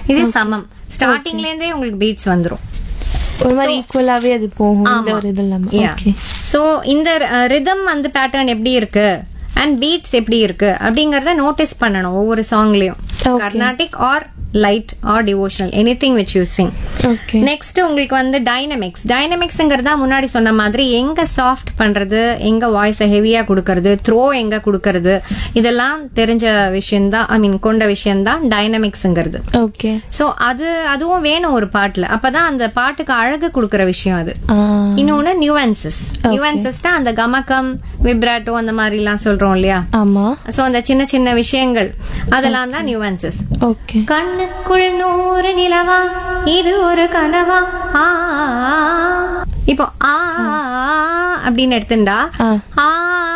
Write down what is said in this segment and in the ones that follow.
இது சமம் ஸ்டார்டிங்ல இருந்தே உங்களுக்கு பீட்ஸ் வந்துரும் ஒரு மாதிரி ஈக்குவலாவே அது போகும் இந்த ஒரு இது இல்லாம ஓகே ஸோ இந்த ரிதம் அந்த பேட்டர்ன் எப்படி இருக்கு அண்ட் பீட்ஸ் எப்படி இருக்கு அப்படிங்கறத நோட்டீஸ் பண்ணணும் ஒவ்வொரு சாங்லயும் Okay. Carnatic or light or devotional anything which you sing okay next உங்களுக்கு வந்து டைனமிக்ஸ் டைனமிக்ஸ்ங்கிறதா முன்னாடி சொன்ன மாதிரி எங்க சாஃப்ட் பண்றது எங்க வாய்ஸை ஹெவியா கொடுக்கறது த்ரோ எங்க கொடுக்கறது இதெல்லாம் தெரிஞ்ச விஷயம்தான் ஐ மீன் கொண்ட விஷயம்தான் டைனமிக்ஸ்ங்கிறது ஓகே சோ அது அதுவும் வேணும் ஒரு பாட்டுல அப்பதான் அந்த பாட்டுக்கு அழகு கொடுக்கற விஷயம் அது ஆ இன்னொன்னு நியூவன்சஸ் நியூவன்சஸ் தான் அந்த கமக்கம் விப்ராட்டோ அந்த மாதிரி எல்லாம் சொல்றோம் இல்லையா ஆமா சோ அந்த சின்ன சின்ன விஷயங்கள் அதெல்லாம் தான் நியூவன்சஸ் ஓகே கண்ணுக்குள் நூறு நிலவா இது ஒரு கனவா ஆ இப்போ ஆ அப்படின்னு எடுத்துண்டா ஆ. ஆ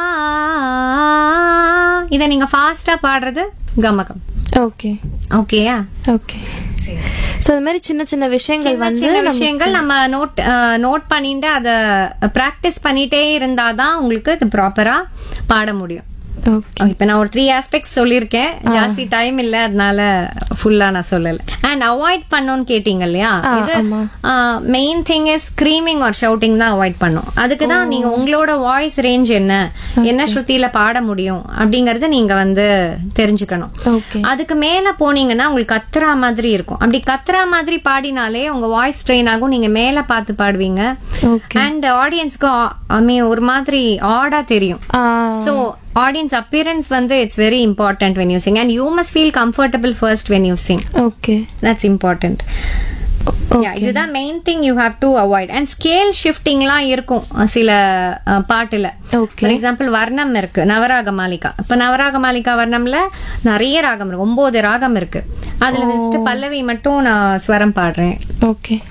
இத நீங்க ஃபாஸ்டா பாடுறது கமகம் ஓகே ஓகேயா ஓகே சோ இந்த மாதிரி சின்ன சின்ன விஷயங்கள் சின்ன வந்து சின்ன விஷயங்கள் நம்ம நோட் நோட் பண்ணிட்டு அத பிராக்டிஸ் பண்ணிட்டே இருந்தாதான் உங்களுக்கு இது ப்ராப்பரா பாட முடியும் ஓகே இப்ப நான் ஒரு த்ரீ ஆஸ்பெக்ட்ஸ் சொல்லியிருக்கேன் ஜாஸ்தி டைம் இல்ல அதனால ஃபுல்லா நான் சொல்லல அண்ட் அவாய்ட் பண்ணோம்னு கேட்டீங்க இல்லையா இது main thing is screaming or shouting தான் அவாய்ட் பண்ணும் அதுக்கு தான் நீங்க உங்களோட வாய்ஸ் ரேஞ்ச் என்ன என்ன ஸ்ருதியில பாட முடியும் அப்படிங்கறத நீங்க வந்து தெரிஞ்சுக்கணும் ஓகே அதுக்கு மேல போனீங்கன்னா உங்களுக்கு கத்துறா மாதிரி இருக்கும் அப்படி கத்துறா மாதிரி பாடினாலே உங்க வாய்ஸ் ட்ரெயின் ஆகும் நீங்க மேல பார்த்து பாடுவீங்க ஓகே அண்ட் ஆடியன்ஸ்க்கு ஐ மீன் ஒரு மாதிரி ஆடா தெரியும் ஆ So, audience appearance வந்து it's very important when you sing and you must feel comfortable first when you sing. Okay That's important. Yeah, இதுதான் main thing you have to avoid and scale ஷிஃப்டிங்லாம் இருக்கும் ah, சில அஹ், பாட்டுல Okay. For example வர்ணம் இருக்கு நவராக மாலிகா இப்ப நவராக மாலிகா வர்ணம்ல நிறைய ராகம் இருக்கு ஒன்பது ராகம் இருக்கு அதுல ஃபர்ஸ்ட் பல்லவி மட்டும் நான் ஸ்வரம் பாடுறேன் ஓகே